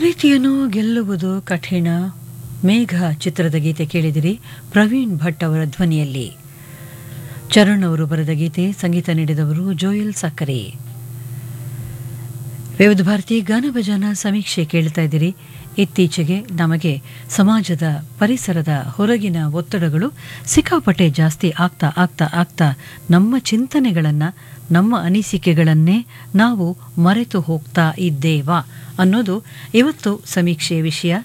ಪ್ರೀತಿಯನ್ನು ಗೆಲ್ಲುವುದು ಕಠಿಣ ಮೇಘ ಚಿತ್ರದ ಗೀತೆ ಕೇಳಿದಿರಿ ಪ್ರವೀಣ್ ಭಟ್ ಅವರ ಧ್ವನಿಯಲ್ಲಿ ಚರಣ್ ಅವರು ಬರೆದ ಗೀತೆ ಸಂಗೀತ ನೀಡಿದವರು ಜೋಯಲ್ ಸಕ್ಕರೆ ವಿವಿಧ ಭಾರತಿ ಗಾನಭಜನ ಸಮೀಕ್ಷೆ ಕೇಳ್ತಾ ಇದ್ದೀರಿ ಇತ್ತೀಚೆಗೆ ನಮಗೆ ಸಮಾಜದ ಪರಿಸರದ ಹೊರಗಿನ ಒತ್ತಡಗಳು ಸಿಕ್ಕಾಪಟ್ಟೆ ಜಾಸ್ತಿ ಆಗ್ತಾ ಆಗ್ತಾ ಆಗ್ತಾ ನಮ್ಮ ಚಿಂತನೆಗಳನ್ನು ನಮ್ಮ ಅನಿಸಿಕೆಗಳನ್ನೇ ನಾವು ಮರೆತು ಹೋಗ್ತಾ ಇದ್ದೇವಾ ಅನ್ನೋದು ಇವತ್ತು ಸಮೀಕ್ಷೆಯ ವಿಷಯ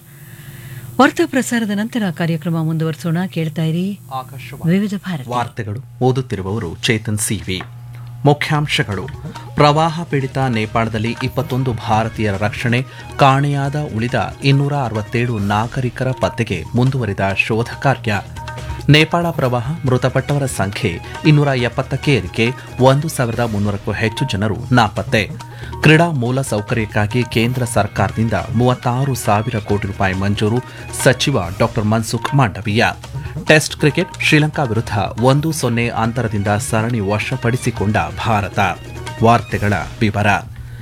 ವಾರ್ತಾ ಪ್ರಸಾರದ ನಂತರ ಕಾರ್ಯಕ್ರಮ ಮುಂದುವರಿಸೋಣ ಕೇಳ್ತಾ ಇರಿ ಆಕಾಶವಾಣಿ ವಿವಿಧ ಭಾರತಿ ವಾರ್ತೆಗಳು ಓದುತ್ತಿರುವವರು ಚೇತನ್ ಸಿವಿ ಮುಖ್ಯಾಂಶಗಳು ಪ್ರವಾಹ ಪೀಡಿತ ನೇಪಾಳದಲ್ಲಿ ಇಪ್ಪತ್ತೊಂದು ಭಾರತೀಯರ ರಕ್ಷಣೆ ಕಾಣೆಯಾದ ಉಳಿದ ಇನ್ನೂರ ಅರವತ್ತೇಳು ನಾಗರಿಕರ ಪತ್ತೆಗೆ ಮುಂದುವರಿದ ಶೋಧ ಕಾರ್ಯ ನೇಪಾಳ ಪ್ರವಾಹ ಮೃತಪಟ್ಟವರ ಸಂಖ್ಯೆ ಇನ್ನೂರ ಎಪ್ಪತ್ತಕ್ಕೆ ಏರಿಕೆ ಒಂದು ಸಾವಿರದ ಮುನ್ನೂರಕ್ಕೂ ಹೆಚ್ಚು ಜನರು ನಾಪತ್ತೆ ಕ್ರೀಡಾ ಮೂಲ ಸೌಕರ್ಯಕ್ಕಾಗಿ ಕೇಂದ್ರ ಸರ್ಕಾರದಿಂದ ಮೂವತ್ತಾರು ಸಾವಿರ ಕೋಟಿ ರೂಪಾಯಿ ಮಂಜೂರು ಸಚಿವ ಡಾ ಮನ್ಸುಖ್ ಮಾಂಡವೀಯ ಟೆಸ್ಟ್ ಕ್ರಿಕೆಟ್ ಶ್ರೀಲಂಕಾ ವಿರುದ್ಧ ಒಂದು ಸೊನ್ನೆ ಅಂತರದಿಂದ ಸರಣಿ ವಶಪಡಿಸಿಕೊಂಡ ಭಾರತ ವಾರ್ತೆಗಳ ವಿವರ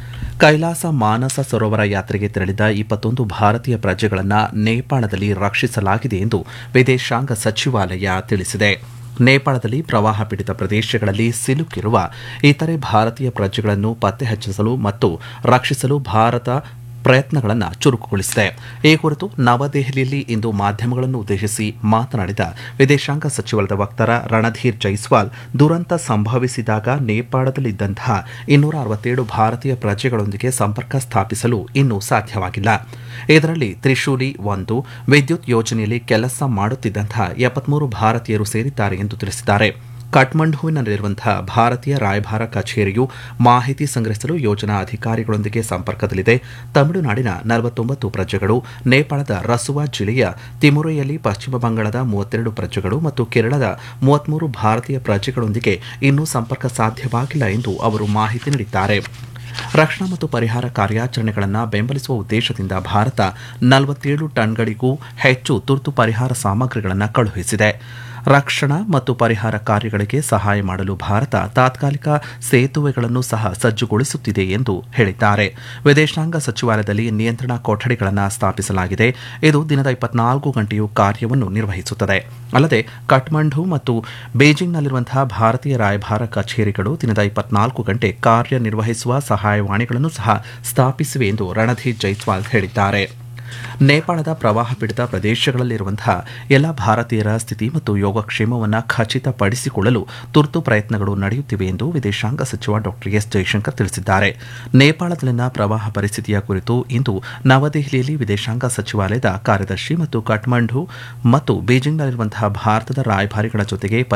ಕೈಲಾಸ ಮಾನಸ ಸರೋವರ ಯಾತ್ರೆಗೆ ತೆರಳಿದ ಇಪ್ಪತ್ತೊಂದು ಭಾರತೀಯ ಪ್ರಜೆಗಳನ್ನು ನೇಪಾಳದಲ್ಲಿ ರಕ್ಷಿಸಲಾಗಿದೆ ಎಂದು ವಿದೇಶಾಂಗ ಸಚಿವಾಲಯ ತಿಳಿಸಿದೆ ನೇಪಾಳದಲ್ಲಿ ಪ್ರವಾಹ ಪೀಡಿತ ಪ್ರದೇಶಗಳಲ್ಲಿ ಸಿಲುಕಿರುವ ಇತರೆ ಭಾರತೀಯ ಪ್ರಜೆಗಳನ್ನು ಪತ್ತೆ ಹಚ್ಚಿಸಲು ಮತ್ತು ರಕ್ಷಿಸಲು ಭಾರತ ಪ್ರಯತ್ನಗಳನ್ನು ಚುರುಕುಗೊಳಿಸಿದೆ ಈ ಕುರಿತು ನವದೆಹಲಿಯಲ್ಲಿ ಇಂದು ಮಾಧ್ಯಮಗಳನ್ನು ಉದ್ದೇಶಿಸಿ ಮಾತನಾಡಿದ ವಿದೇಶಾಂಗ ಸಚಿವಾಲಯದ ವಕ್ತಾರ ರಣಧೀರ್ ಜೈಸ್ವಾಲ್ ದುರಂತ ಸಂಭವಿಸಿದಾಗ ನೇಪಾಳದಲ್ಲಿದ್ದಂತಹ ಇನ್ನೂರ ಅರವತ್ತೇಳು ಭಾರತೀಯ ಪ್ರಜೆಗಳೊಂದಿಗೆ ಸಂಪರ್ಕ ಸ್ಥಾಪಿಸಲು ಇನ್ನೂ ಸಾಧ್ಯವಾಗಿಲ್ಲ ಇದರಲ್ಲಿ ತ್ರಿಶೂಲಿ ಒಂದು ವಿದ್ಯುತ್ ಯೋಜನೆಯಲ್ಲಿ ಕೆಲಸ ಮಾಡುತ್ತಿದ್ದಂತಹ ಎಪ್ಪತ್ಮೂರು ಭಾರತೀಯರು ಸೇರಿದ್ದಾರೆ ಎಂದು ತಿಳಿಸಿದ್ದಾರೆ ಕಠ್ಮಂಡುವಿನಲ್ಲಿರುವಂತಹ ಭಾರತೀಯ ರಾಯಭಾರ ಕಚೇರಿಯು ಮಾಹಿತಿ ಸಂಗ್ರಹಿಸಲು ಯೋಜನಾ ಅಧಿಕಾರಿಗಳೊಂದಿಗೆ ಸಂಪರ್ಕದಲ್ಲಿದೆ ತಮಿಳುನಾಡಿನ ನಲವತ್ತೊಂಬತ್ತು ಪ್ರಜೆಗಳು ನೇಪಾಳದ ರಸುವಾ ಜಿಲ್ಲೆಯ ತಿಮುರೆಯಲ್ಲಿ ಪಶ್ಚಿಮ ಬಂಗಾಳದ ಮೂವತ್ತೆರಡು ಪ್ರಜೆಗಳು ಮತ್ತು ಕೇರಳದ ಮೂವತ್ಮೂರು ಭಾರತೀಯ ಪ್ರಜೆಗಳೊಂದಿಗೆ ಇನ್ನೂ ಸಂಪರ್ಕ ಸಾಧ್ಯವಾಗಿಲ್ಲ ಎಂದು ಅವರು ಮಾಹಿತಿ ನೀಡಿದ್ದಾರೆ ರಕ್ಷಣಾ ಮತ್ತು ಪರಿಹಾರ ಕಾರ್ಯಾಚರಣೆಗಳನ್ನು ಬೆಂಬಲಿಸುವ ಉದ್ದೇಶದಿಂದ ಭಾರತ ನಲವತ್ತೇಳು ಟನ್ಗಳಿಗೂ ಹೆಚ್ಚು ತುರ್ತು ಪರಿಹಾರ ಸಾಮಗ್ರಿಗಳನ್ನು ಕಳುಹಿಸಿದೆ ರಕ್ಷಣಾ ಮತ್ತು ಪರಿಹಾರ ಕಾರ್ಯಗಳಿಗೆ ಸಹಾಯ ಮಾಡಲು ಭಾರತ ತಾತ್ಕಾಲಿಕ ಸೇತುವೆಗಳನ್ನು ಸಹ ಸಜ್ಜುಗೊಳಿಸುತ್ತಿದೆ ಎಂದು ಹೇಳಿದ್ದಾರೆ ವಿದೇಶಾಂಗ ಸಚಿವಾಲಯದಲ್ಲಿ ನಿಯಂತ್ರಣ ಕೊಠಡಿಗಳನ್ನು ಸ್ಥಾಪಿಸಲಾಗಿದೆ ಇದು ದಿನದ ಇಪ್ಪತ್ನಾಲ್ಕು ಗಂಟೆಯೂ ಕಾರ್ಯವನ್ನು ನಿರ್ವಹಿಸುತ್ತದೆ ಅಲ್ಲದೆ ಕಠ್ಮಂಡು ಮತ್ತು ಬೇಜಿಂಗ್ನಲ್ಲಿರುವಂತಹ ಭಾರತೀಯ ರಾಯಭಾರ ಕಚೇರಿಗಳು ದಿನದ ಇಪ್ಪತ್ನಾಲ್ಕು ಗಂಟೆ ಕಾರ್ಯನಿರ್ವಹಿಸುವ ಸಹಾಯವಾಣಿಗಳನ್ನು ಸಹ ಸ್ಥಾಪಿಸಿವೆ ಎಂದು ರಣಧೀರ್ ಜೈಸ್ವಾಲ್ ಹೇಳಿದ್ದಾರೆ ನೇಪಾಳದ ಪ್ರವಾಹ ಪೀಡಿತ ಪ್ರದೇಶಗಳಲ್ಲಿರುವಂತಹ ಎಲ್ಲ ಭಾರತೀಯರ ಸ್ಥಿತಿ ಮತ್ತು ಯೋಗಕ್ಷೇಮವನ್ನು ಖಚಿತಪಡಿಸಿಕೊಳ್ಳಲು ತುರ್ತು ಪ್ರಯತ್ನಗಳು ನಡೆಯುತ್ತಿವೆ ಎಂದು ವಿದೇಶಾಂಗ ಸಚಿವ ಡಾ ಎಸ್ ಜೈಶಂಕರ್ ತಿಳಿಸಿದ್ದಾರೆ ನೇಪಾಳದಲ್ಲಿನ ಪ್ರವಾಹ ಪರಿಸ್ಥಿತಿಯ ಕುರಿತು ಇಂದು ನವದೆಹಲಿಯಲ್ಲಿ ವಿದೇಶಾಂಗ ಸಚಿವಾಲಯದ ಕಾರ್ಯದರ್ಶಿ ಮತ್ತು ಕಠ್ಮಂಡು ಮತ್ತು ಬೀಜಿಂಗ್ನಲ್ಲಿರುವಂತಹ ಭಾರತದ ರಾಯಭಾರಿಗಳ ಜೊತೆಗೆ